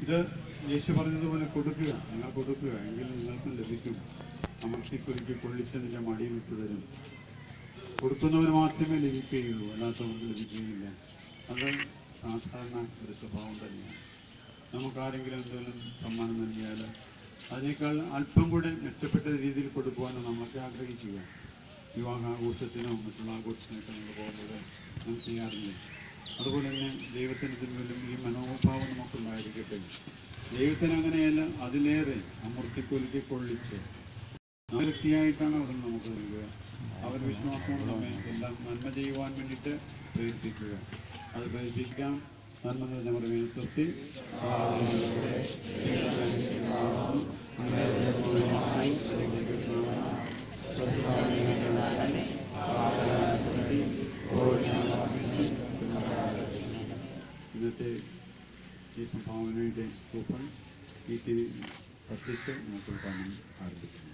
ഇത് യേശു പറഞ്ഞതുപോലെ കൊടുക്കുക നിങ്ങൾ കൊടുക്കുക എങ്കിൽ നിങ്ങൾക്കും ലഭിക്കും അമർത്തിക്കൊരുക്കി കൊള്ളിച്ചതിൻ്റെ മടിയിൽ വിട്ടു തരും കൊടുക്കുന്നവന് മാത്രമേ ലഭിക്കുകയുള്ളൂ അല്ലാത്തവർക്ക് ലഭിക്കുകയില്ല അത് സാധാരണ ഒരു സ്വഭാവം തന്നെയാണ് നമുക്കാരെങ്കിലും എന്തെങ്കിലും സമ്മാനം നൽകിയാൽ അതിനേക്കാൾ അല്പം കൂടെ മെച്ചപ്പെട്ട രീതിയിൽ കൊടുക്കുവാനാണ് നമ്മളൊക്കെ ആഗ്രഹിക്കുക വിവാഹാഘോഷത്തിനോ മറ്റുള്ള ആഘോഷത്തിനൊക്കെ നമ്മൾ പോകുമ്പോൾ നാം ചെയ്യാറില്ല അതുപോലെ തന്നെ ദൈവത്തിന് മുന്നിലും ഈ മനോഭാവം നമുക്കുണ്ടായിരിക്കട്ടെ ദൈവത്തിന് അങ്ങനെയല്ല അതിലേറെ അമർത്തിക്കൊലുക്കി കൊള്ളിച്ച് വ്യക്തിയായിട്ടാണ് അവിടെ നമുക്ക് നൽകുക അവർ വിശ്വാസം നമ്മെ എല്ലാം നന്മ ചെയ്യുവാൻ വേണ്ടിയിട്ട് പ്രേരിപ്പിക്കുക അത് പ്രേരിപ്പിക്കാം നന്മ നിറഞ്ഞ പറയുന്ന സ്വത്തി ഇന്നത്തെ ഈ സംഭാവനയുടെ കൂപ്പൺ ഈ തിരി കത്തിച്ച് നമുക്ക് കാണാൻ ആരംഭിക്കുന്നു